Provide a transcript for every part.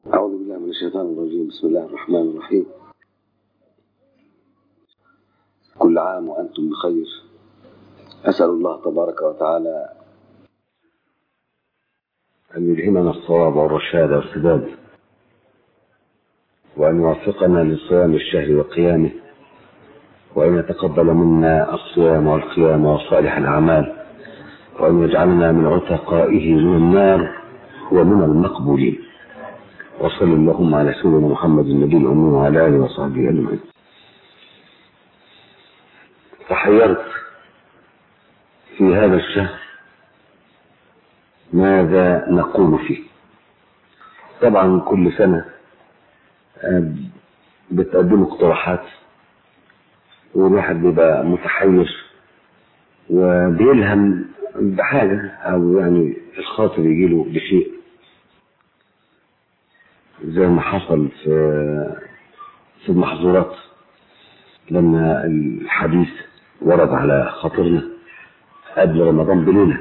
أعوذ بالله من الشيطان الرجيم بسم الله الرحمن الرحيم كل عام وأنتم بخير أسأل الله تبارك وتعالى أن يلهمنا الصواب والرشاد والسداد وأن يوفقنا لصيام الشهر وقيامه وأن يتقبل منا الصيام والقيام وصالح الأعمال وأن يجعلنا من عتقائه من النار ومن المقبولين وصل اللهم على سيدنا محمد النبي الأمي وعلى آله وصحبه أجمعين تحيرت في هذا الشهر ماذا نقول فيه طبعا كل سنة بتقدموا اقتراحات والواحد بيبقى متحير وبيلهم بحاجة أو يعني الخاطر يجيله بشيء زي ما حصل في في المحظورات لما الحديث ورد على خاطرنا قبل رمضان بليلة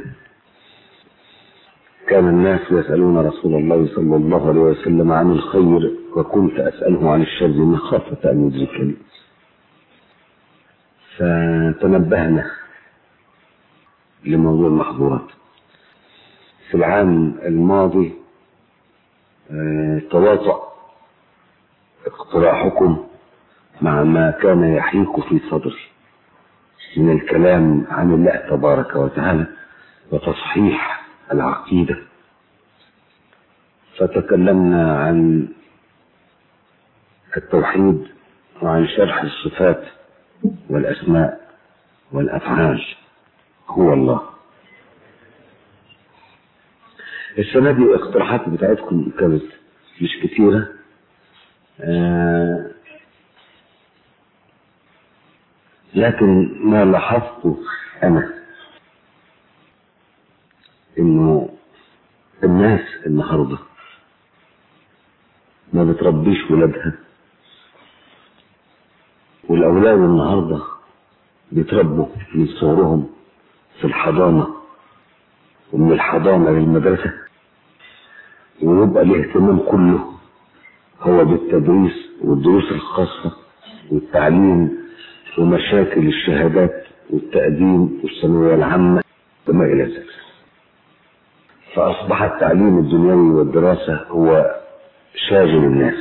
كان الناس يسألون رسول الله صلى الله عليه وسلم عن الخير وكنت أسأله عن الشر مخافة أن يدركني فتنبهنا لموضوع المحظورات في العام الماضي تواطأ اقتراحكم مع ما كان يحيك في صدري من الكلام عن الله تبارك وتعالى وتصحيح العقيدة فتكلمنا عن التوحيد وعن شرح الصفات والأسماء والأفعال هو الله السنة دي الاقتراحات بتاعتكم كانت مش كتيرة آه لكن ما لاحظته أنا إنه الناس النهاردة ما بتربيش ولادها والأولاد النهاردة بيتربوا من صغرهم في الحضانة ومن الحضانة للمدرسة ويبقى الاهتمام كله هو بالتدريس والدروس الخاصة والتعليم ومشاكل الشهادات والتقديم والثانوية العامة وما إلى ذلك فأصبح التعليم الدنيوي والدراسة هو شاغل الناس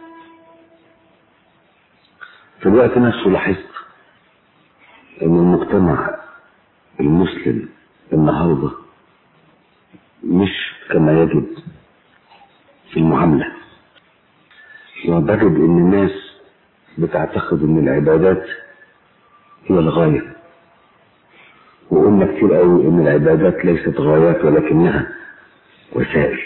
في الوقت نفسه لاحظت أن المجتمع المسلم النهارده مش كما يجب في المعاملة وبجد ان الناس بتعتقد ان العبادات هي الغاية وقلنا كتير قوي ان العبادات ليست غايات ولكنها وسائل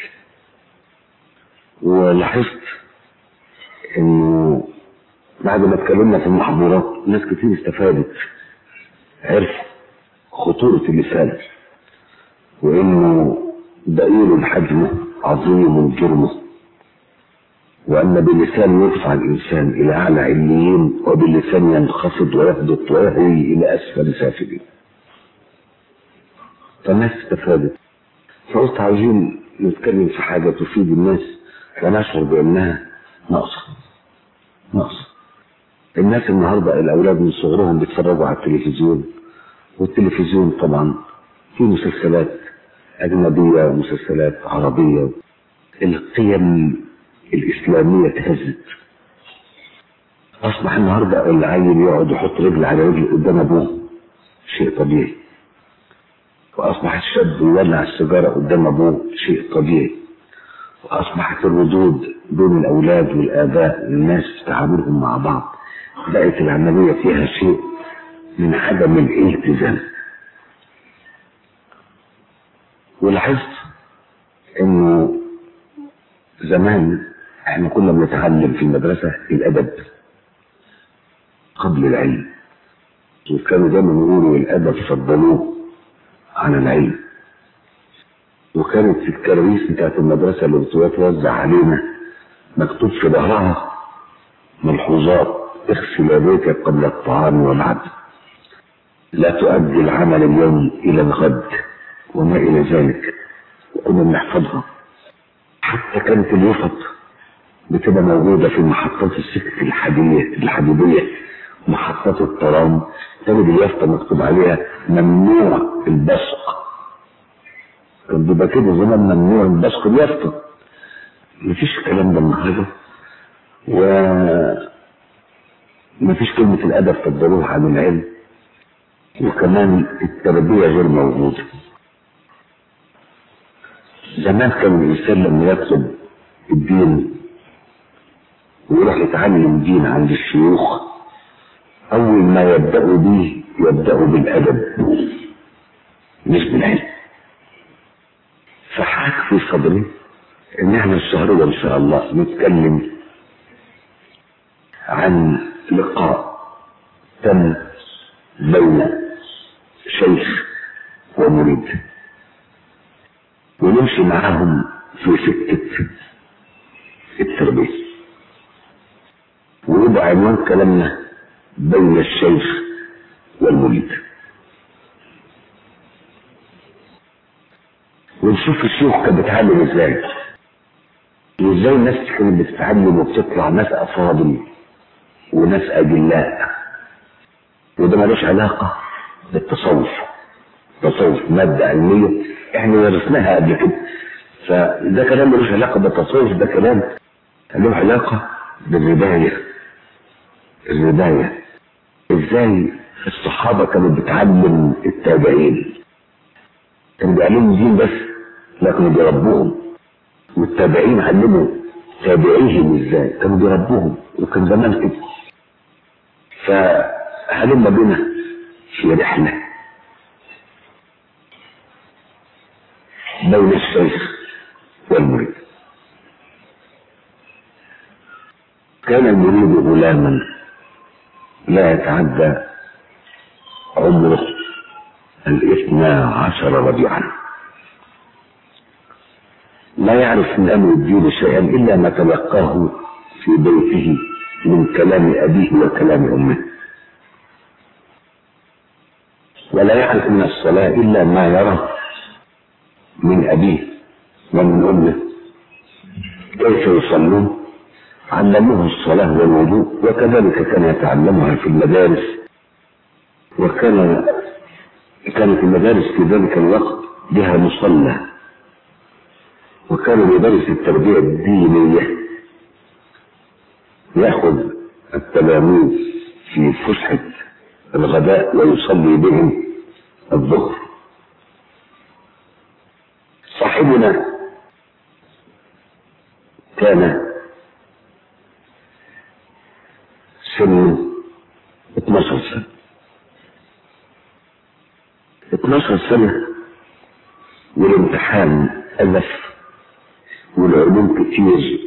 ولاحظت انه بعد ما اتكلمنا في المحظورات ناس كتير استفادت عرفوا خطورة اللسان وانه ضئيل الحجم عظيم جرمه وأن باللسان يرفع الإنسان إلى أعلى عليين وباللسان ينخفض ويهبط ويهوي إلى أسفل سافلين فالناس استفادت فقلت عاوزين نتكلم في حاجة تفيد الناس ونشعر بأنها ناقصة ناقصة الناس النهاردة الأولاد من صغرهم بيتفرجوا على التلفزيون والتلفزيون طبعا في مسلسلات أجنبية ومسلسلات عربية القيم الإسلامية تهزت أصبح النهاردة العيل يقعد يحط رجل على رجل قدام أبوه شيء طبيعي وأصبح الشاب يولع السيجارة قدام أبوه شيء طبيعي وأصبحت الردود بين الأولاد والآباء والناس في تعاملهم مع بعض بقت العملية فيها شيء من عدم الالتزام ولاحظت انه زمان احنا كنا بنتعلم في المدرسة الادب قبل العلم وكانوا دايما يقولوا الادب فضلوه على العلم وكانت في الكراريس بتاعت المدرسة اللي بتوزع علينا مكتوب في ظهرها ملحوظات اغسل يديك قبل الطعام وبعد لا تؤدي العمل اليوم الى الغد وما الى ذلك وكنا بنحفظها حتى كانت اليفط بتبقى موجودة في محطات السكك الحديدية الحديدية محطات الترام تجد اليافطة مكتوب عليها ممنوع البصق كان بيبقى كده زمان ممنوع البصق اليافطة مفيش الكلام ده النهارده و مفيش كلمة الأدب تفضلوها عن العلم وكمان التربية غير موجودة زمان كان الإنسان لما يطلب الدين ويروح يتعلم دين عند الشيوخ أول ما يبدأوا به يبدأوا بالأدب مش بالعلم فحاك في صدري إن احنا الشهر ده إن شاء الله نتكلم عن لقاء تم بين شيخ ومريد ونمشي معاهم في سكة التربية ويبقى عنوان كلامنا بين الشيخ والمريد ونشوف الشيوخ كانت بتتعلم ازاي وازاي الناس كانت بتتعلم وبتطلع ناس افاضل وناس اجلاء وده ملوش علاقه بالتصوف تصوف ماده علميه احنا درسناها قبل كده فده كلام ملوش علاقه بالتصوف ده كلام له علاقه بالربايه الربايه ازاي الصحابه كانوا بتعلم التابعين كانوا بيعلموا دين بس لكن بيربوهم والتابعين علموا تابعيهم ازاي كانوا بيربوهم وكان زمان كده فهلم بنا في رحلة بين الشيخ والمريد كان المريد غلاما لا يتعدى عمره الاثنى عشر ربيعا لا يعرف من امر الدين شيئا الا ما تلقاه في بيته من كلام ابيه وكلام امه ولا يعرف من الصلاه الا ما يرى من ابيه ومن امه كيف يصلون علموه الصلاه والوضوء وكذلك كان يتعلمها في المدارس وكان كانت المدارس في ذلك الوقت بها مصلى وكان يدرس التربية الدينية يأخذ التلاميذ في فسحة الغداء ويصلي بهم الظهر صاحبنا كان سنه 12 سنة 12 سنة والامتحان ألف والعلوم كتير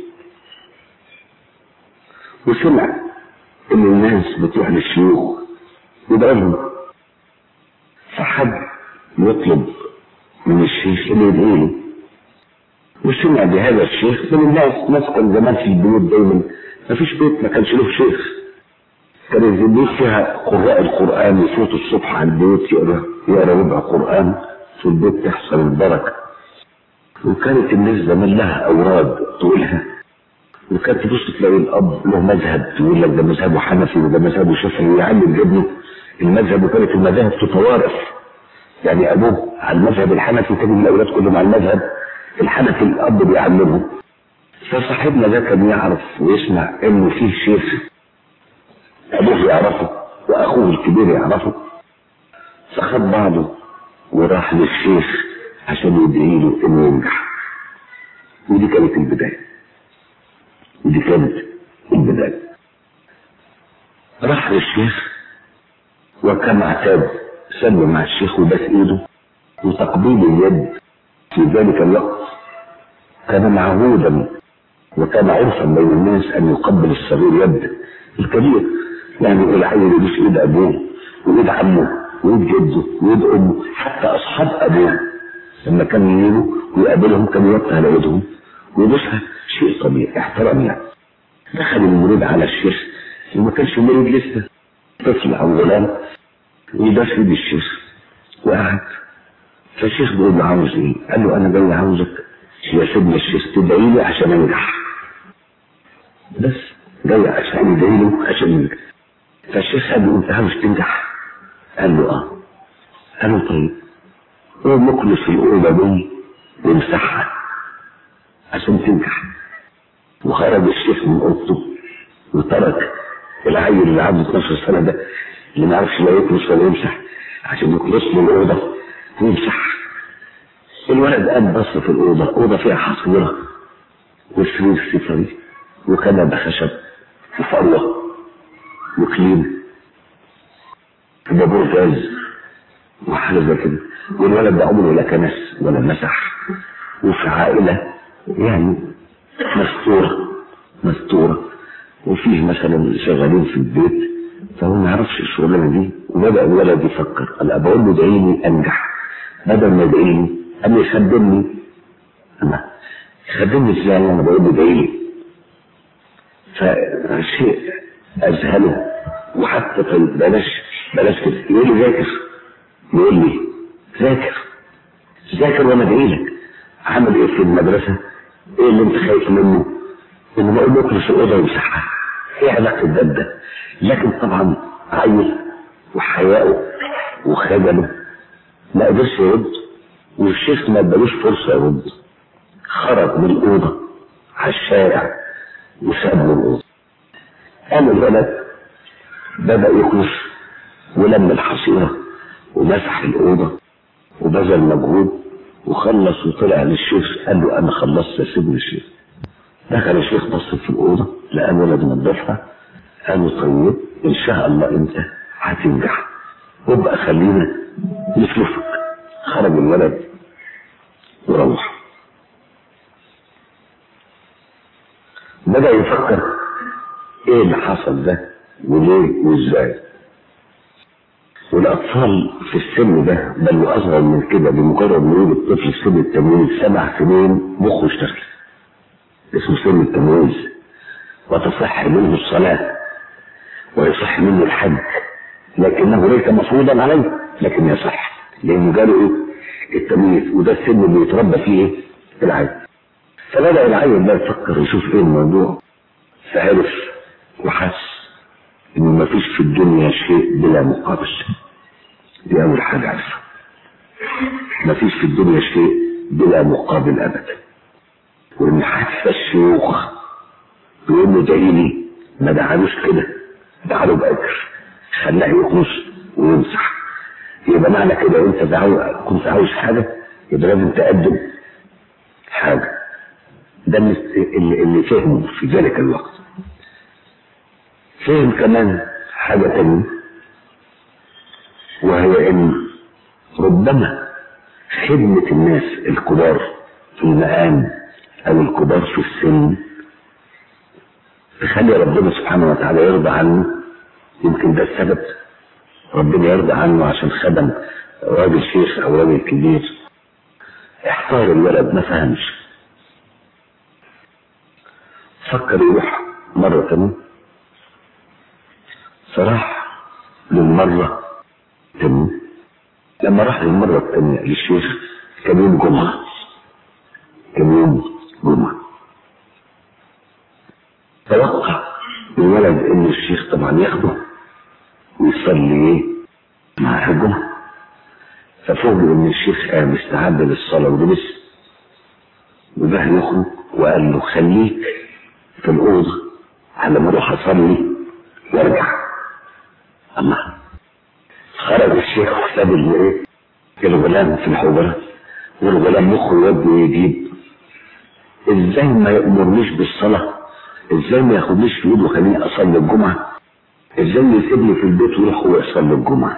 وسمع ان الناس بتروح للشيوخ يدعي لهم فحد يطلب من الشيخ انه يدعي له وسمع بهذا الشيخ من الناس ناس كان زمان في البيوت دايما ما فيش بيت ما كانش له شيخ كان البيوت فيها قراء القرآن يفوت الصبح على البيت يقرا يقرا ربع قرآن في البيت تحصل البركة وكانت الناس زمان لها أوراد تقولها وكانت تبص تلاقي الأب له مذهب تقول لك ده مذهبه حنفي وده مذهبه شافعي ويعلم ابنه المذهب وكانت المذاهب تتوارث يعني أبوه على المذهب الحنفي تجد الأولاد كلهم على المذهب الحنفي الأب بيعلمهم فصاحبنا ده كان يعرف ويسمع إنه فيه شيخ أبوه يعرفه وأخوه الكبير يعرفه فخد بعضه وراح للشيخ عشان يدعي له انه ينجح ودي كانت البدايه ودي كانت البدايه راح للشيخ وكما اعتاد سلم مع الشيخ وبس ايده وتقبيل اليد في ذلك الوقت كان معهودا وكان عرفا بين الناس ان يقبل الصغير يد الكبير يعني العيل يبوس ايد ابوه وايد عمه وايد جده وايد امه حتى اصحاب ابوه لما كان يجيبوا ويقابلهم كان يوقع على ايدهم ويبوسها شيء طبيعي احترام يعني دخل المريد على الشيخ وما كانش مريد لسه طفل او غلام ويباس ايد الشيخ وقعد فالشيخ بيقول له عاوز ايه؟ قال له انا جاي عاوزك يا سيدنا الشيخ تدعي لي عشان انجح بس جاي عشان يدعي له عشان ينجح فالشيخ قال له انت عاوز تنجح قال له اه قال له طيب هو مكنس في الاوضه دي وامسحها عشان تنجح وخرج الشيخ من اوضته وترك العيل اللي عنده 12 سنه ده اللي ما يعرفش لا يكنس ولا يمسح عشان يكنس له الاوضه ويمسحها الولد قام بص في الاوضه اوضه فيها حصيره وسرير سفري وكنبه خشب وفروه وكليم وبابور غاز وحاجه زي كده والولد ده عمره لا كنس ولا مسح وفي عائله يعني مستوره مستوره وفيه مثلا شغالين في البيت فهو ما يعرفش الشغلانه دي وبدا الولد يفكر انا بقول له ادعيني انجح بدل ما يدعيني قام يخدمني انا يخدمني ازاي انا بقول له ادعيلي فشيء اذهله وحتى طيب بلاش بلاش كده يقول لي ذاكر يقول لي ذاكر ذاكر وانا ادعي لك عامل ايه في المدرسه؟ ايه اللي انت خايف منه؟ ان بقول له اكنس الاوضه وامسحها ايه علاقه ده بده؟ لكن طبعا عيل وحياؤه وخجله ما قدرش يرد والشيخ ما ادالوش فرصه يرد خرج من الاوضه على الشارع وساب له الاوضه قام الولد بدا يكنس ولم الحصيره ومسح الاوضه وبذل مجهود وخلص وطلع للشيخ قال له انا خلصت سيبني الشيخ دخل الشيخ بص في الاوضه لقى الولد منضفها قال له طيب ان شاء الله انت هتنجح وابقى خلينا نشوفك خرج الولد وروح بدأ يفكر ايه اللي حصل ده وليه وازاي والاطفال في السن ده بل واصغر من كده بمجرد ما يولد الطفل في سن التمويز سبع سنين مخه اشتغل اسمه سن التمويز وتصح منه الصلاة ويصح منه الحج لكنه ليس مفروضا عليه لكن يصح لانه جاله ايه التمييز وده السن اللي يتربى فيه ايه العيل فبدا العيل ده يفكر يشوف ايه الموضوع فعرف وحس ان مفيش في الدنيا شيء بلا مقابل دي اول حاجه عرفها مفيش في الدنيا شيء بلا مقابل ابدا وان حتى الشيوخ بيقول له دعيني ما دعالوش كده دعاله باجر خلاه يقنص ويمسح يبقى معنى كده انت دعو كنت عاوز حاجه يبقى لازم تقدم حاجه ده اللي, اللي فهمه في ذلك الوقت فهم كمان حاجه تانية وهي ان ربما خدمة الناس الكبار في المقام او الكبار في السن تخلي ربنا سبحانه وتعالى يرضى عنه يمكن ده السبب ربنا يرضى عنه عشان خدم راجل شيخ او راجل كبير احتار الولد ما فهمش فكر يروح مرة تانية فراح للمرة التانية لما راح للمرة التانية للشيخ كان يوم جمعة كان يوم جمعة توقع الولد ان الشيخ طبعا ياخده ويصلي ايه مع الجمعة ففوجئ ان الشيخ قام استعد للصلاة ولبس وده يخرج وقال له خليك في الأوضة على ما اروح اصلي وارجع اما خرج الشيخ وساب الايه الغلام في الحجرة والغلام مخه يود ويجيب ازاي ما يأمرنيش بالصلاة ازاي ما ياخدنيش في ايده وخليني اصلي الجمعة ازاي يسيبني في البيت ويروح هو يصلي الجمعة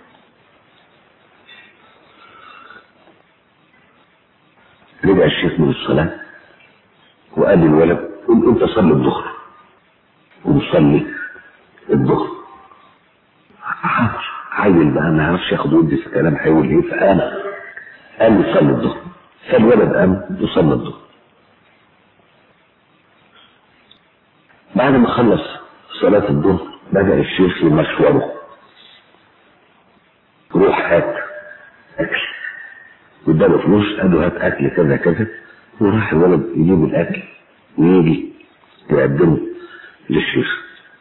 رجع الشيخ من الصلاة وقال للولد قل انت صلي الظهر وصلي الظهر حاضر عيل بقى ما يعرفش ياخد ودي في الكلام هيقول ايه فقام قال لي صلي الظهر فالولد قام يصلي الظهر بعد ما خلص صلاة الظهر بدأ الشيخ يمشوره روح هات أكل واداله فلوس قال له هات أكل كذا كذا وراح الولد يجيب الأكل ويجي يقدمه للشيخ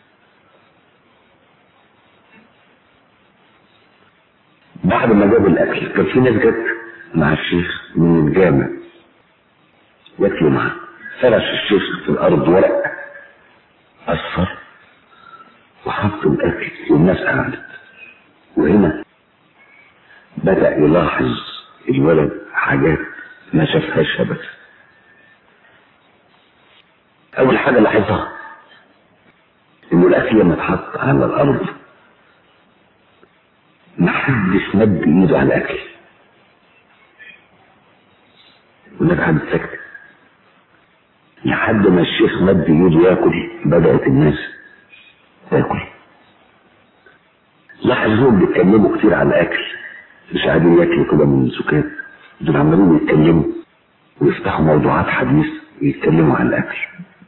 بعد ما جاب الاكل كان في ناس جت مع الشيخ من الجامع ياكلوا معاه فرش الشيخ في الارض ورق اصفر وحط الاكل والناس قعدت وهنا بدا يلاحظ الولد حاجات ما شافهاش ابدا اول حاجه لاحظها انه الاكل لما اتحط على الارض ما حدش مد ايده على الاكل والناس قعدت ساكته لحد ما الشيخ مد ايده ياكل بدات الناس تاكل لاحظوهم بيتكلموا كتير عن الاكل مش قاعدين ياكلوا كده من سكات دول عمالين يتكلموا ويفتحوا موضوعات حديث ويتكلموا عن الاكل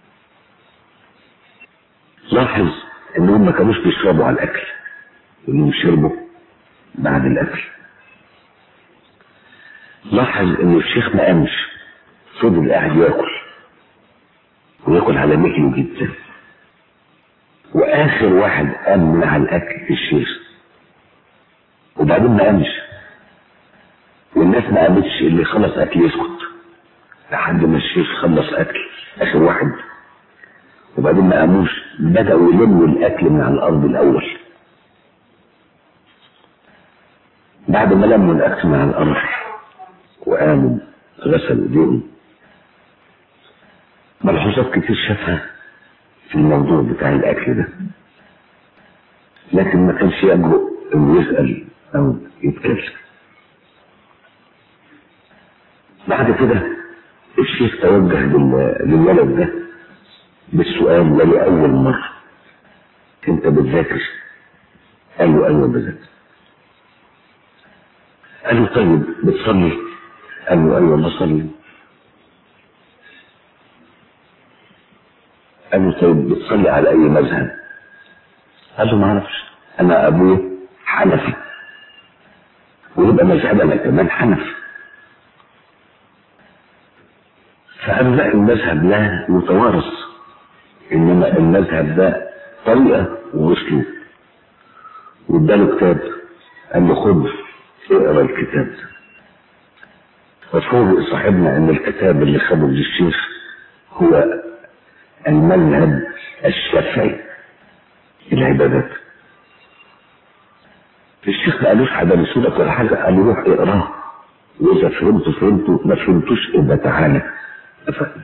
لاحظ انهم ما كانوش بيشربوا على الاكل انهم شربوا بعد الاكل لاحظ ان الشيخ ما قامش فضل قاعد ياكل وياكل على مهله جدا واخر واحد قام من على الاكل الشيخ وبعدين ما قامش والناس ما قامتش اللي خلص اكل يسكت لحد ما الشيخ خلص اكل اخر واحد وبعدين ما قاموش بدأوا يلموا الأكل من على الأرض الأول بعد ما لموا الأكل من على الأرض وقاموا غسلوا ايديهم ملحوظات كتير شافها في الموضوع بتاع الأكل ده لكن ما كانش يجرؤ إنه يسأل أو يتكلم بعد كده الشيخ توجه للولد ده بالسؤال ولأول مرة انت بتذاكر قال له ايوه بذاكر قال له طيب بتصلي قال له ايوه بصلي قال له طيب بتصلي على اي مذهب قال له ما اعرفش انا ابويا حنفي ويبقى مذهبنا كمان حنفي فقال له لا المذهب لا يتوارث انما المذهب ده طريقه واسلوب واداله كتاب قال له خد اقرا الكتاب ده مفهوم صاحبنا ان الكتاب اللي خده للشيخ هو المذهب الشافعي العبادات الشيخ ما قالوش حدثوا لك ولا حاجه قال له روح اقراه واذا فهمت فهمت ما فهمتوش يبقى تعالى اتفقنا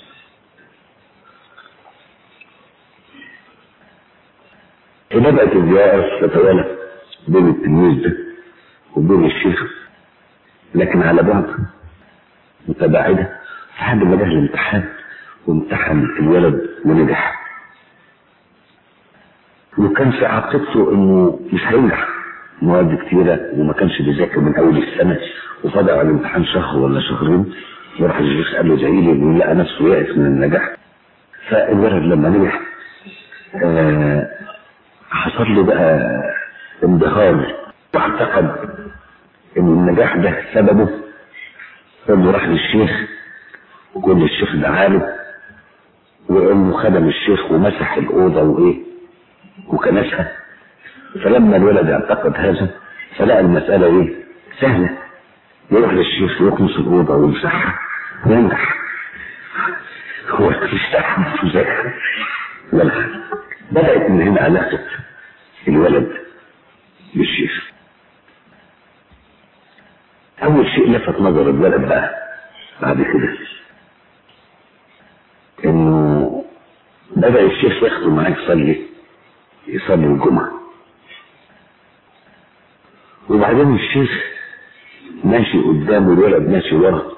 فبدأت الزيارة تتوالى بين التلميذ ده وبين الشيخ لكن على بعد متباعدة لحد ما جه الامتحان وامتحن الولد ونجح وكان في عقيدته انه مش هينجح مواد كتيرة وما كانش بيذاكر من اول السنة وفضل على الامتحان شهر ولا شهرين وراح الشيخ قال له ادعي لي انه لقى نفسه يائس من النجاح فالولد لما نجح آه حصل له بقى انبهار واعتقد ان النجاح ده سببه انه راح للشيخ وكل الشيخ دعاله وانه خدم الشيخ ومسح الاوضه وايه وكنسها فلما الولد اعتقد هذا فلقى المساله ايه سهله يروح للشيخ يكنس الاوضه ويمسحها وينجح هو مش تعرف ازاي ولا حاجه بدات من هنا علاقه الولد بالشيخ اول شيء لفت نظر الولد بقى بعد كده انه بدا الشيخ ياخده معاه يصلي يصلي الجمعه وبعدين الشيخ ماشي قدامه الولد ماشي ورا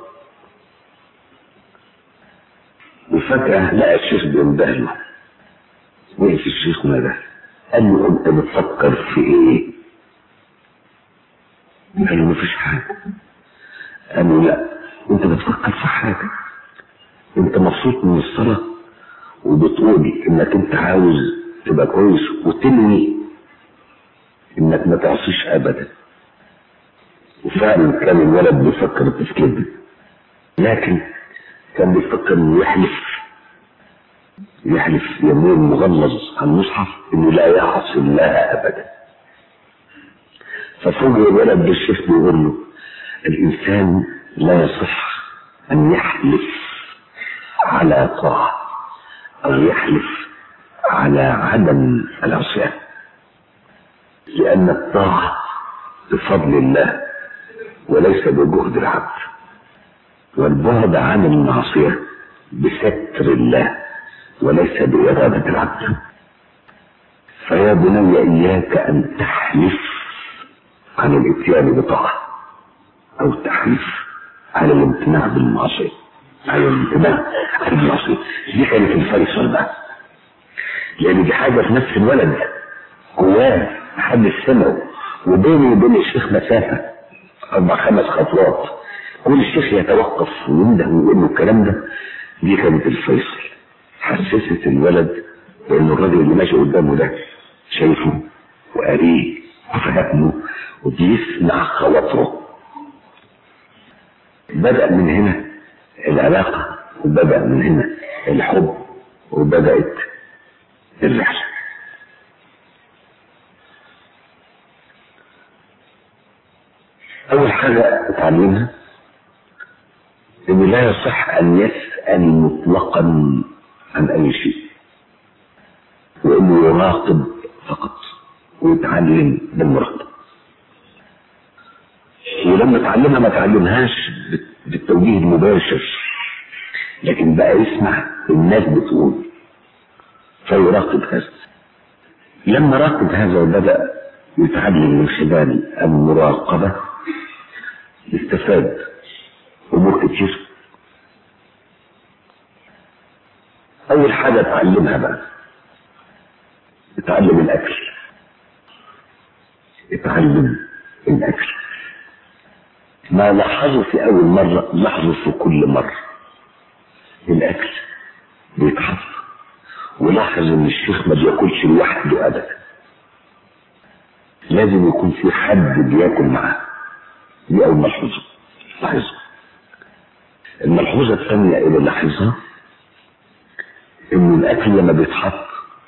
وفجأة لقى الشيخ بينبهله وقف الشيخ ماذا؟ قال له انت بتفكر في ايه؟ قال له مفيش حاجة قال له لا انت بتفكر في حاجة انت مبسوط من الصلاة وبتقول انك انت عاوز تبقى كويس وتنوي انك ما تعصيش ابدا وفعلا كان الولد بيفكر التفكير ده لكن كان بيفكر انه يحلف يحلف يمين مغلظ على المصحف انه لا يعصي الله ابدا ففوجئ الولد بالشيخ بيقول له الانسان لا يصح ان يحلف على طاعه او يحلف على عدم العصيان لان الطاعه بفضل الله وليس بجهد العبد والبعد عن المعصيه بستر الله وليس بإرادة العبد فيا بني إياك أن تحلف عن الإتيان بطاعة أو تحلف على الامتناع بالمعصية على الامتناع عن المعصية دي كانت الفيصل بقى لأن دي حاجة في نفس الولد جواه محدش سمعه وبيني وبين الشيخ مسافة أربع خمس خطوات كل الشيخ يتوقف وينده ويقول له الكلام ده دي كانت الفيصل حسست الولد بان الراجل اللي ماشي قدامه ده شايفه وقاريه وفهمه وبيسمع خواطره بدأ من هنا العلاقة وبدأ من هنا الحب وبدأت الرحلة أول حاجة اتعلمها إنه لا يصح أن يسأل مطلقا عن أي شيء وإنه يراقب فقط ويتعلم بالمراقبة ولما تعلمها ما تعلمهاش بالتوجيه المباشر لكن بقى يسمع الناس بتقول فيراقب هذا لما راقب هذا وبدأ يتعلم من خلال المراقبة استفاد أمور كتير أول حاجة اتعلمها بقى اتعلم الأكل اتعلم الأكل ما لاحظه في أول مرة لاحظه في كل مرة الأكل بيتحط ولاحظ إن الشيخ ما بياكلش لوحده أبدا لازم يكون في حد بياكل معاه دي أول ملحوظة لاحظها الملحوظة الثانية اللي لاحظها إن الأكل لما بيتحط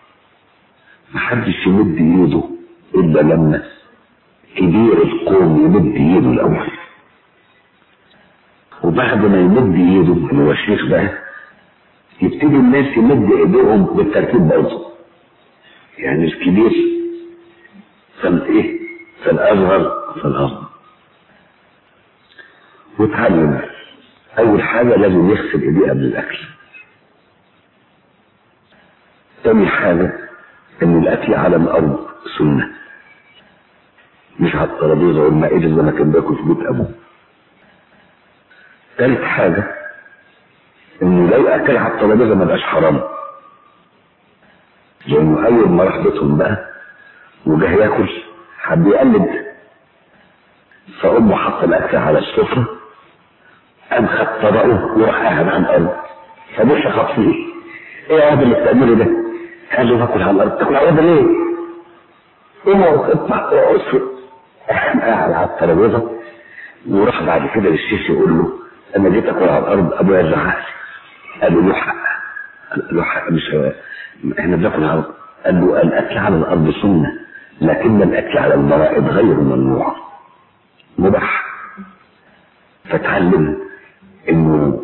محدش يمد إيده إلا لما كبير القوم يمد إيده الأول وبعد ما يمد إيده اللي هو الشيخ ده يبتدي الناس يمد إيديهم بالترتيب برضه يعني الكبير فالإيه فالأصغر فالأصغر وتعلم أول حاجة لازم يغسل إيديه قبل الأكل تاني حاجة إن الأكل على الأرض سنة مش على الترابيزة والمائدة زي ما كان بياكل في بيت أبوه تالت حاجة إنه لو أكل على الترابيزة ما بقاش حرام لأنه أول ما راح بيتهم بقى وجه ياكل حب يقلد فأمه حط الأكل على السفرة قام خد طبقه وراح قاعد على الأرض فبص خاف فيه إيه يا واد اللي بتعمله ده؟ قال له باكل على الأرض تاكل على الأرض ليه؟ قوم اطلع اسكت قاعد على الترابيزة وراح بعد كده للشيخ يقول له أنا جيت آكل على الأرض أبويا زعق لي قال له له حق قال له حق مش هو احنا بناكل على الأرض قال له الأكل على الأرض سنة لكن الأكل على المرائد غير ممنوع مباح فتعلم انه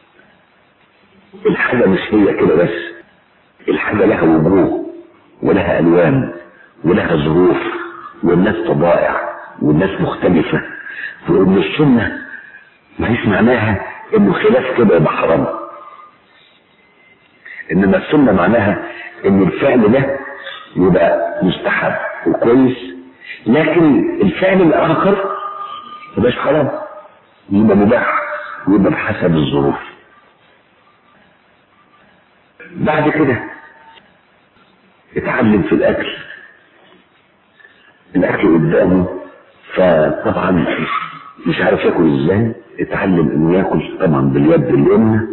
الحاجة مش هي كده بس الحاجة لها وجوه ولها ألوان ولها ظروف والناس طبائع والناس مختلفة وإن السنة ما هيش معناها إنه خلاف كده يبقى حرام إنما السنة معناها إن الفعل ده يبقى مستحب وكويس لكن الفعل الآخر يبقاش حرام يبقى مباح ويبقى بحسب الظروف بعد كده اتعلم في الاكل الاكل قدامه فطبعا مش عارف ياكل ازاي اتعلم انه ياكل طبعا باليد اليمنى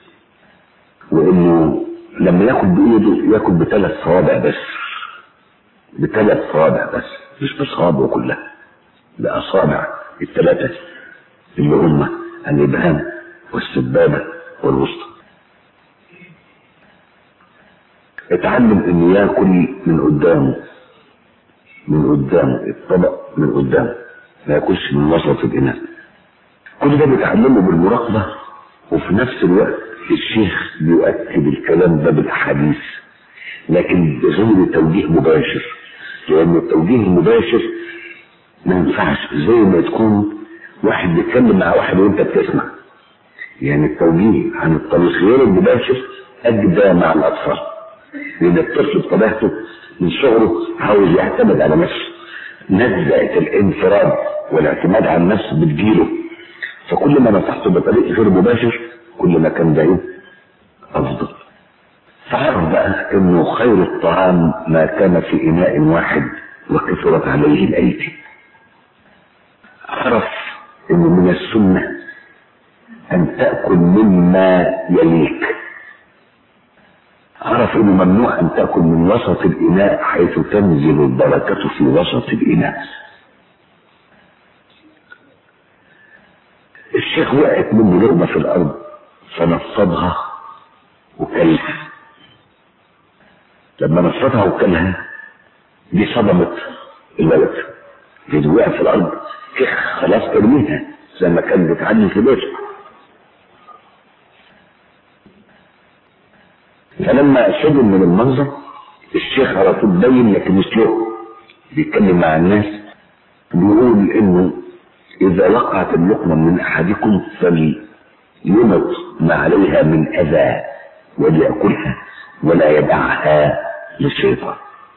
وانه لما ياكل بايده ياكل بثلاث صوابع بس بثلاث صوابع بس مش بصوابعه كلها باصابع الثلاثه اللي هم الإبهام والسبابة والوسطى اتعلم انه ياكل من قدامه من قدامه الطبق من قدامه ما ياكلش من وسط الاناء كل ده بيتعلمه بالمراقبه وفي نفس الوقت الشيخ بيؤكد الكلام ده بالاحاديث لكن بغير توجيه مباشر لان التوجيه المباشر ما ينفعش زي ما تكون واحد بيتكلم مع واحد وانت بتسمع يعني التوجيه عن الطريق غير المباشر اجدى مع الاطفال لان الطفل بطبيعته من صغره عاوز يعتمد على نفسه نزعه الانفراد والاعتماد على النفس بتجيله فكل ما نصحته بطريق غير مباشر كل ما كان ده افضل فعرف بقى انه خير الطعام ما كان في اناء واحد وكثرت عليه الايدي عرف انه من السنه ان تاكل مما يليك عرف انه ممنوع ان تاكل من وسط الاناء حيث تنزل البركه في وسط الاناء الشيخ وقعت منه لقمه في الارض فنفضها وكلها لما نفضها وكلها دي صدمت الولد دي وقع في الارض كخ خلاص ارميها زي ما كان بيتعلم في بيته فلما صدم من المنظر الشيخ على طول بين لكن مش له بيتكلم مع الناس بيقول انه اذا وقعت اللقمه من احدكم فليمط ما عليها من اذى وليأكلها ولا يدعها للشيطان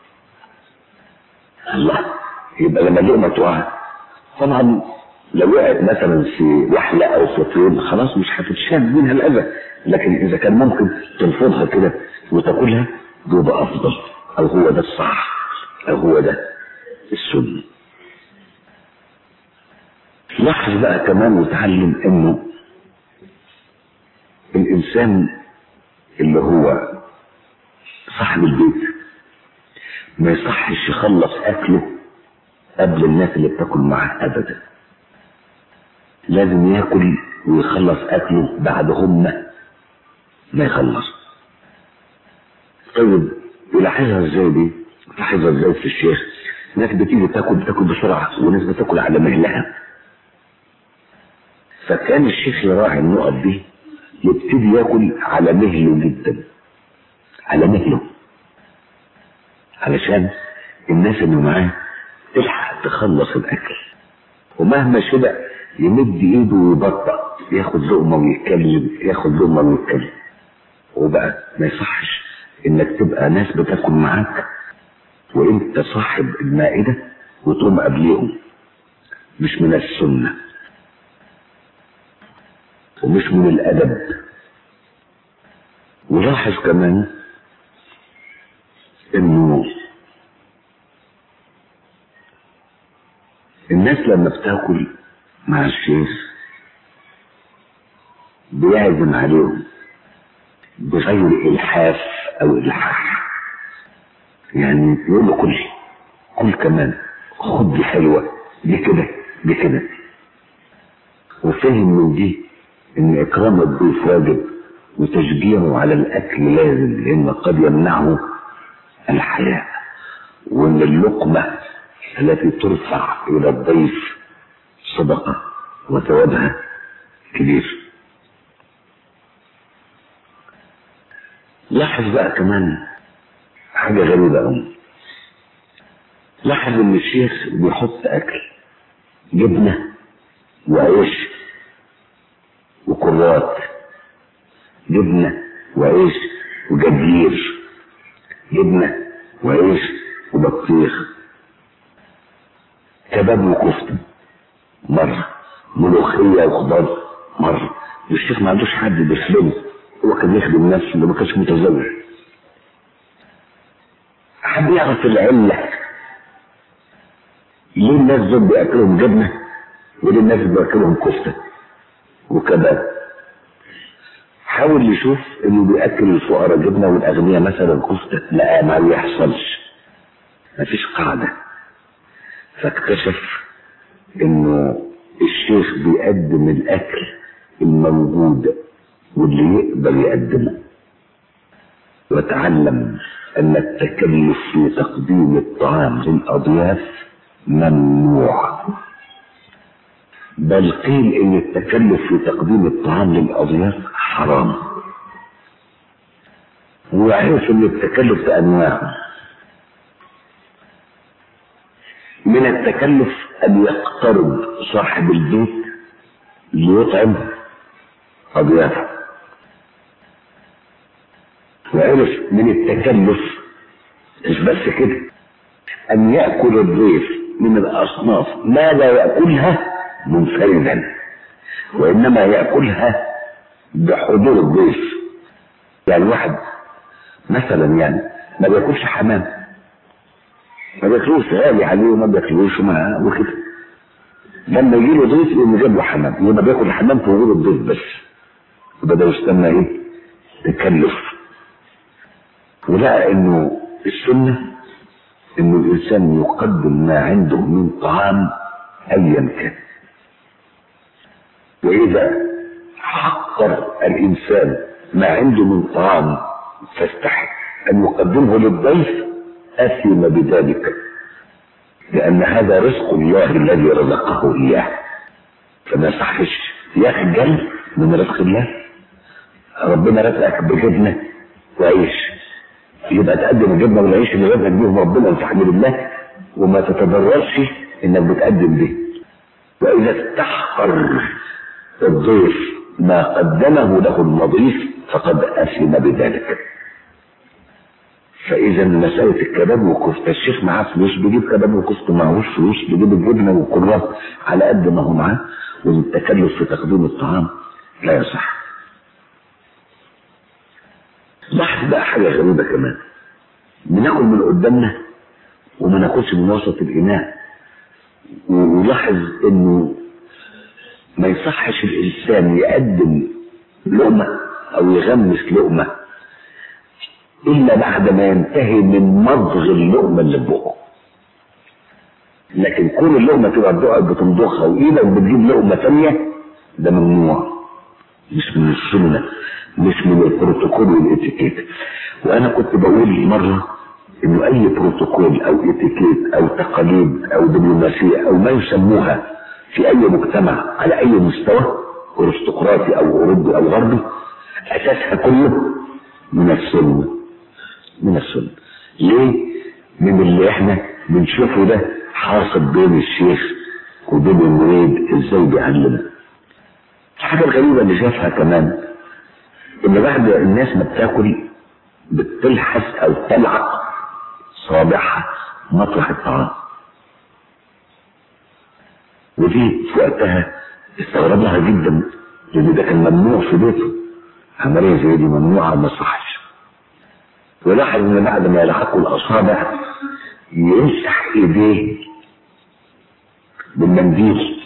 الله يبقى لما اللقمه تقع طبعا لو وقعت مثلا في وحله او في طين خلاص مش هتتشال منها الاذى لكن اذا كان ممكن تنفضها كده وتاكلها بيبقى افضل او هو ده الصح او هو ده السنه لاحظ بقى كمان وتعلم انه الانسان اللي هو صاحب البيت ما يصحش يخلص اكله قبل الناس اللي بتاكل معاه ابدا لازم ياكل ويخلص اكله بعد هم ما يخلص طيب يلاحظها ازاي دي تلاحظها ازاي في الشيخ ناس بتيجي تاكل بتاكل بسرعه وناس بتاكل على مهلها فكان الشيخ يراعي النقط دي يبتدي ياكل على مهله جدا على مهله علشان الناس اللي معاه تلحق تخلص الاكل ومهما شبع يمد ايده ويبطأ ياخد لقمه ويتكلم ياخد لقمه ويتكلم وبقى ما يصحش انك تبقى ناس بتاكل معاك وانت صاحب المائده وتقوم قبليهم مش من السنه ومش من الادب ولاحظ كمان انه الناس لما بتاكل مع الشيخ بيعزم عليهم بغير الحاف او الحاح يعني يقول له كل كل كمان خد دي حلوه دي كده دي كده وفهم من دي ان اكرام الضيف واجب وتشجيعه على الاكل لازم لان قد يمنعه الحياء وان اللقمه التي ترفع الى الضيف صدقه وثوابها كبير لاحظ بقى كمان حاجه غريبه قوي لاحظ ان الشيخ بيحط اكل جبنه وعيش وكرات جبنه وعيش وجبير جبنه وعيش وبطيخ كباب وكفته مره ملوخيه وخضار مره والشيخ ما عندوش حد بيخدمه هو كان يخدم نفسه اللي ما كانش متزوج حد يعرف العله ليه الناس دول بياكلهم جبنه وليه الناس بياكلهم كفته وكباب حاول يشوف انه بياكل الفقراء جبنه والاغنياء مثلا كفته لا ما بيحصلش مفيش قاعده فاكتشف انه الشيخ بيقدم الاكل الموجود واللي يقدر يقدمه وتعلم أن التكلف في تقديم الطعام للأضياف ممنوع بل قيل إن التكلف في تقديم الطعام للأضياف حرام وعرف إن التكلف بأنواع من التكلف أن يقترب صاحب البيت ليطعم أضيافه وعرف من التكلف مش بس كده أن يأكل الضيف من الأصناف ما لا يأكلها منفردا وإنما يأكلها بحضور الضيف يعني واحد مثلا يعني ما بياكلش حمام ما بياكلوش غالي عليه وما بياكلوش معاه وكده لما يجي له ضيف يقوم جاب له حمام يبقى بياكل حمام في وجود الضيف بس يبقى ده يسمى ايه؟ تكلف ولقى انه السنه انه الانسان يقدم ما عنده من طعام ايا كان واذا حقر الانسان ما عنده من طعام فاستحق ان يقدمه للضيف اثم بذلك لان هذا رزق الله الذي رزقه اياه فما صحش يخجل من رزق الله ربنا رزقك بجبنه وعيش يبقى تقدم الجبنه والعيش اللي رزقك بيهم ربنا وتحمد الله وما تتضررش انك بتقدم به واذا استحقر الضيف ما قدمه له المضيف فقد اثم بذلك فاذا مساله الكباب والكفته الشيخ معاه فلوس بيجيب كباب وكفته معهوش فلوس بيجيب الجبنه والكرات على قد ما هو معاه والتكلف في تقديم الطعام لا يصح لاحظ بقى حاجه غريبه كمان بناكل من قدامنا وما ناكلش من وسط الاناء ولاحظ انه ما يصحش الانسان يقدم لقمه او يغمس لقمه الا بعد ما ينتهي من مضغ اللقمه اللي في بقه لكن كل اللقمه تبقى بقك بتمضغها وايدك بتجيب لقمه ثانيه ده ممنوع مش من السنه مش من البروتوكول والاتيكيت وانا كنت بقول مره انه اي بروتوكول او اتيكيت او تقاليد او دبلوماسيه او ما يسموها في اي مجتمع على اي مستوى ارستقراطي او اوروبي او غربي اساسها كله من السنه من السنه ليه؟ من اللي احنا بنشوفه ده حاصل بين الشيخ وبين المريد ازاي بيعلمه الحاجه الغريبه اللي شافها كمان ان بعد الناس ما بتاكل بتلحس او تلعق صابعها مطرح الطعام ودي في وقتها استغرب لها جدا لان ده كان ممنوع في بيته عمليه زي دي ممنوعه ما صحش ولاحظ ان بعد ما يلحقوا الاصابع يمسح ايديه بالمنديل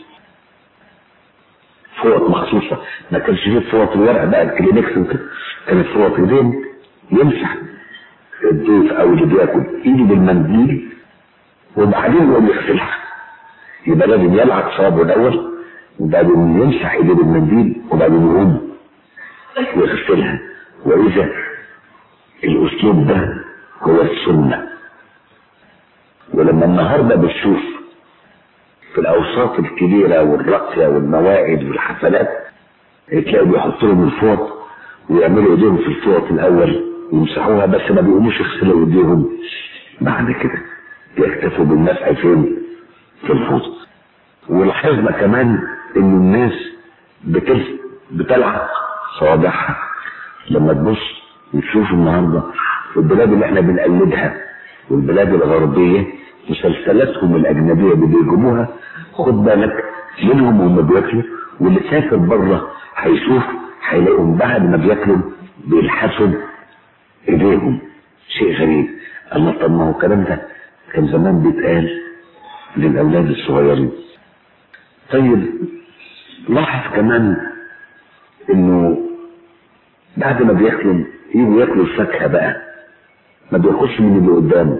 فوط مخصوصة ما كانش فيه فوط الورق بقى الكلينكس وكده كانت فوط ايدين يمسح الضيف او اللي بياكل ايده بالمنديل وبعدين يقوم يغسلها يبقى لازم يلعق صوابه الاول وبعدين يمسح ايديه بالمنديل وبعدين يقوم يغسلها واذا الاسلوب ده هو السنه ولما النهارده بتشوف في الاوساط الكبيره والراقيه والمواعيد والحفلات تلاقوا بيحطوا لهم الفوط ويعملوا ايديهم في الفوط الاول ويمسحوها بس ما بيقوموش يغسلوا ايديهم بعد كده يكتفوا بالمسح فين؟ في الفوط ولاحظنا كمان ان الناس بتل... بتلعق صوابعها لما تبص وتشوف النهارده في البلاد اللي احنا بنقلدها والبلاد الغربيه مسلسلاتهم الاجنبيه اللي بيجيبوها خد بالك منهم وهم بياكلوا واللي سافر بره هيشوف هيلاقيهم بعد ما بياكلوا بيلحسوا ايديهم شيء غريب الله طب ما هو الكلام ده كان زمان بيتقال للاولاد الصغيرين طيب لاحظ كمان انه بعد ما بياكلوا يجوا ياكلوا الفاكهه بقى ما بياكلش من اللي قدامه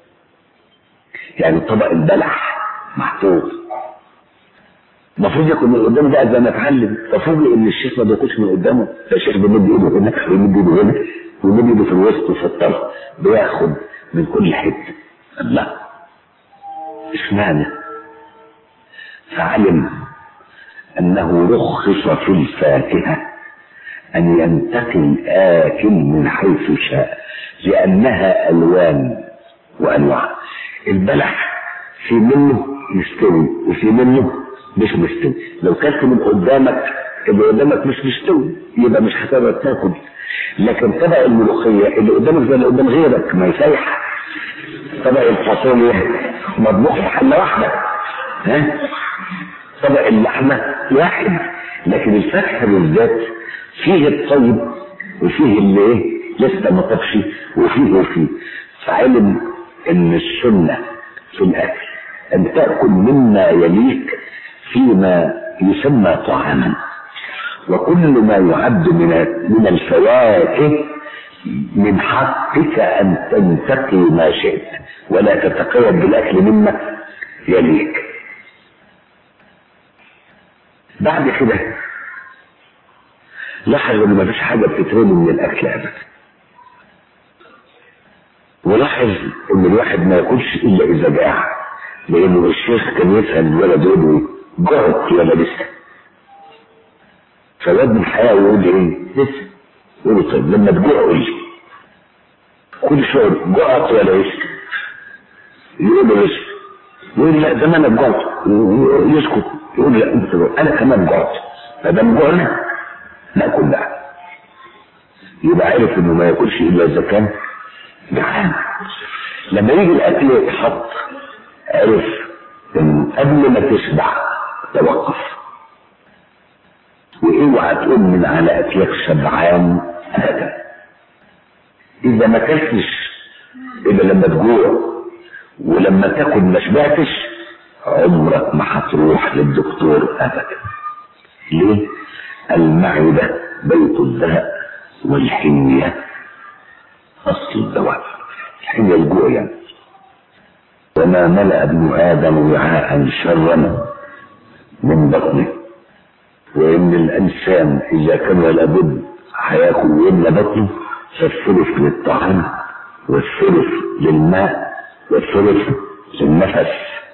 يعني طبق البلح محطوط المفروض ياكل من قدامه بقى زي ما اتعلم ففوجئ ان الشيخ ما بياكلش من قدامه فالشيخ بيمد ايده هنا ويمد ايده هنا ومين اللي في الوسط في الطرف بياخد من كل حته الله اشمعنى فعلم انه رخص في الفاكهه ان ينتقي الاكل من حيث شاء لانها الوان وانواع البلح في منه يستوي وفي منه مش مستوي لو كلت من قدامك اللي قدامك مش مستوي يبقى مش هتقدر تاكل لكن طبق الملوخيه اللي قدامك زي اللي قدام غيرك ما يسيح طبق الفاصوليا مطبوخ في حله واحده ها طبق اللحمه واحد لكن الفاكهه بالذات فيه الطيب وفيه اللي ايه لسه ما طبش وفيه وفيه فعلم ان السنه في الاكل ان تاكل مما يليك فيما يسمى طعاما وكل ما يعد من من الفواكه من حقك ان تنتقي ما شئت ولا تتقيد بالاكل مما يليك بعد كده لاحظ ان مفيش حاجه بتترمي من الاكل ابدا ولاحظ ان الواحد ما ياكلش الا اذا جاع لانه الشيخ كان يسال الولد يقول له جعت ولا لسه فالواد من الحياه يقول لي ايه لسه يقول له طيب لما تجوع قول لي كل شويه جعت ولا لسه يقول له لسه يقول لا ده انا جعت يسكت يقول لا انت جعت انا كمان جعت فدام جوعنا ناكل بقى يبقى عرف انه ما ياكلش الا اذا كان جعان لما يجي الاكل يتحط عرف ان قبل ما تشبع توقف واوعى تقوم من على اكلك شبعان ابدا اذا ما اكلتش الا لما تجوع ولما تاكل ما شبعتش عمرك ما هتروح للدكتور ابدا ليه المعده بيت الداء والحميه اصل الدواء الحميه الجوع يعني وما ملأ ابن آدم وعاء شرا من بطنه وإن الإنسان إذا كان لابد هياكل ويملى بطنه فالثلث للطعام والثلث للماء والثلث للنفس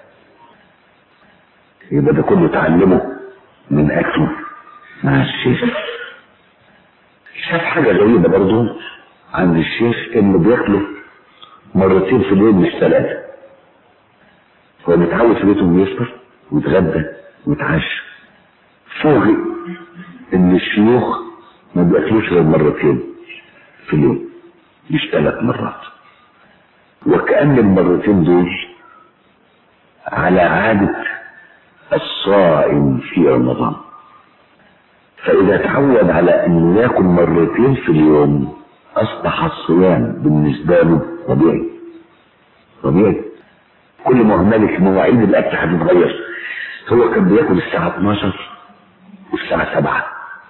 يبقى ده كله تعلمه من أكله مع الشيخ شاف حاجة غريبة برضه عند الشيخ إنه بياكله مرتين في اليوم مش ثلاثة هو متعود في بيته بيفطر ويتغدى ويتعشى فوجئ ان الشيوخ ما بياكلوش غير مرتين في اليوم مش ثلاث مرات وكأن المرتين دول على عادة الصائم في رمضان فإذا تعود على أنه ياكل مرتين في اليوم أصبح الصيام بالنسبة له طبيعي طبيعي كل ما هنالك مواعيد الاكل هتتغير هو كان بياكل الساعه 12 والساعه 7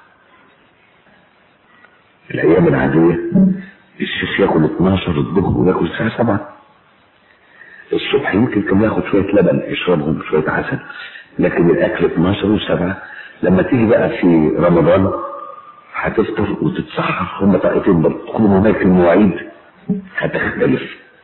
الايام العاديه الشيخ ياكل 12 الظهر وياكل الساعه 7 الصبح يمكن كان ياخد شويه لبن يشربهم شويه عسل لكن الاكل 12 و7 لما تيجي بقى في رمضان هتفطر وتتسحر هم طاقتين برضه كل ما هناك المواعيد هتختلف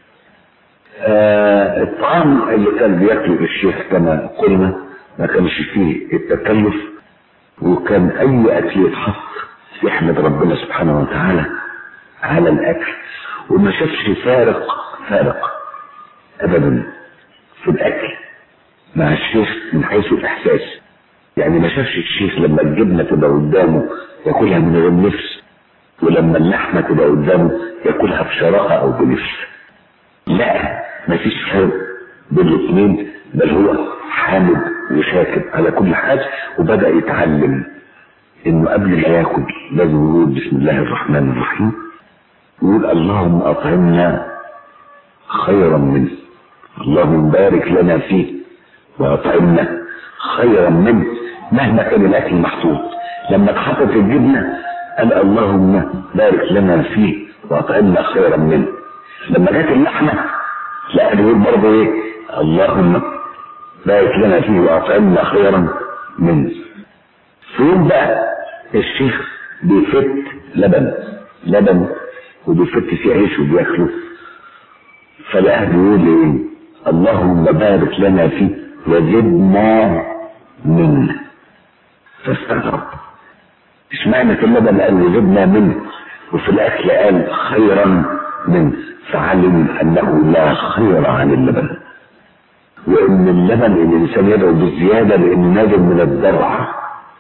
آه الطعام اللي كان بياكله الشيخ كما قلنا ما كانش فيه التكلف وكان اي اكل يتحط يحمد ربنا سبحانه وتعالى على الاكل وما شافش فارق فارق ابدا في الاكل مع الشيخ من حيث الاحساس يعني ما شافش الشيخ لما الجبنه تبقى قدامه ياكلها من غير نفس ولما اللحمه تبقى قدامه ياكلها بشراهه او بنفس لا مفيش فرق بين الاثنين بل هو حامد وشاكر على كل حاجه وبدا يتعلم انه قبل ما ياكل لازم يقول بسم الله الرحمن الرحيم يقول اللهم اطعمنا خيرا منه اللهم بارك لنا فيه واطعمنا خيرا منه مهما كان الاكل محطوط لما اتحطت الجبنه قال اللهم بارك لنا فيه واطعمنا خيرا منه لما جت اللحمه لا يقول برضه ايه اللهم بارك لنا فيه واطعمنا خيرا منه في يوم بقى الشيخ بيفت لبن لبن وبيفت في عيش وبياكله فلقاه بيقول ايه اللهم بارك لنا فيه وزدنا منه فاستغرب اشمعنى في اللبن قال وزدنا منه وفي الاكل قال خيرا منه فعلم انه لا خير عن اللبن وان اللبن الانسان يدعو بالزياده لانه نازل من الضرع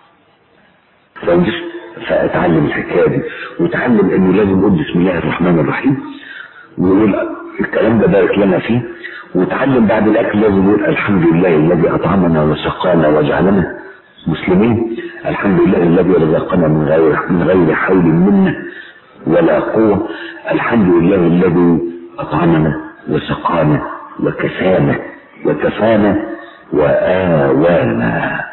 فاتعلم الحكايه دي واتعلم انه لازم يقول بسم الله الرحمن الرحيم ويقول الكلام ده بارك لنا فيه واتعلم بعد الاكل لازم يقول الحمد لله الذي اطعمنا وسقانا وجعلنا مسلمين الحمد لله الذي رزقنا من غير من غير حول منا ولا قوه الحمد لله الذي اطعمنا وسقانا وكسانا وكفانا وآوانا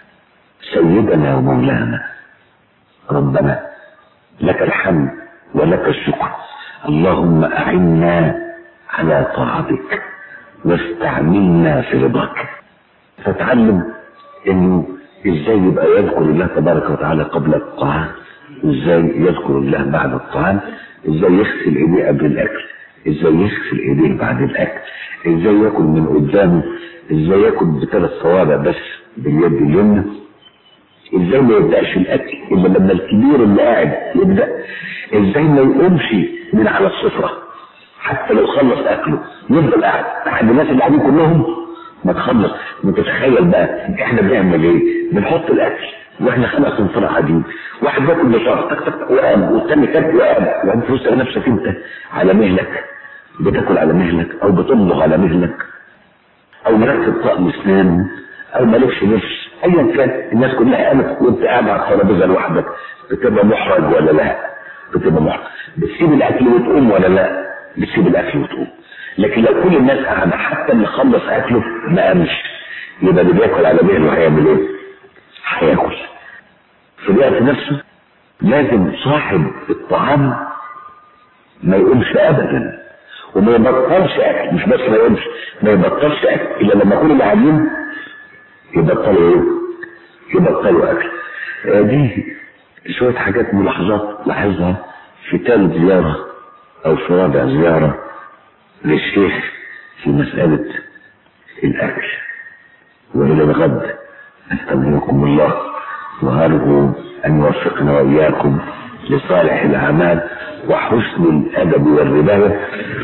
سيدنا ومولانا ربنا لك الحمد ولك الشكر اللهم أعنا على طاعتك واستعملنا في رضاك فتعلم انه ازاي يبقى يذكر الله تبارك وتعالى قبل الطعام ازاي يذكر الله بعد الطعام ازاي يغسل ايديه قبل الاكل ازاي يغسل ايديه بعد الاكل ازاي ياكل من قدامه ازاي ياكل بثلاث صوابع بس باليد اليمنى ازاي ما يبداش الاكل الا لما الكبير اللي قاعد يبدا ازاي ما يقومش من على السفره حتى لو خلص اكله يفضل قاعد لحد الناس اللي قاعدين كلهم ما تخلص متتخيل بقى احنا بنعمل ايه بنحط الاكل واحنا خمس انفار قاعدين واحد بياكل بشار تك تك وقام والتاني كات وقام وبعدين تبص نفسك انت على مهلك بتاكل على مهلك او بتمضغ على مهلك او مركب طقم اسنان او مالكش نفس ايا كان الناس كلها قامت وانت قاعد على الترابيزه لوحدك بتبقى محرج ولا لا؟ بتبقى محرج بتسيب الاكل وتقوم ولا لا؟ بتسيب الاكل وتقوم لكن لو كل الناس قاعده حتى اللي خلص اكله ما قامش يبقى اللي بياكل على مهله هيعمل ايه؟ هياكل في الوقت نفسه لازم صاحب الطعام ما يقومش ابدا وما يبطلش اكل مش بس ما يقومش ما يبطلش اكل الا لما كل اللي قاعدين يبطلوا ايه؟ يبطلوا اكل آه دي شويه حاجات ملاحظات لاحظها في ثالث زياره او في رابع زياره للشيخ في مساله الاكل والى الغد استودعكم الله وارجو ان يوفقنا واياكم لصالح الاعمال وحسن الادب والربايه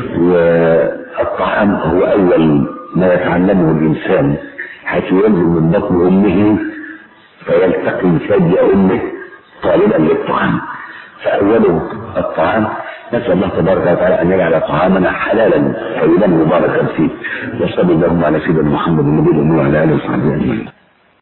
والطعام هو اول ما يتعلمه الانسان حيث ينزل من بطن امه فيلتقي ثدي امه طالبا للطعام فاوله الطعام نسال الله تبارك وتعالى ان يجعل طعامنا حلالا طيبا مباركا فيه وصلى اللهم على سيدنا محمد النبي وعلى اله وصحبه اجمعين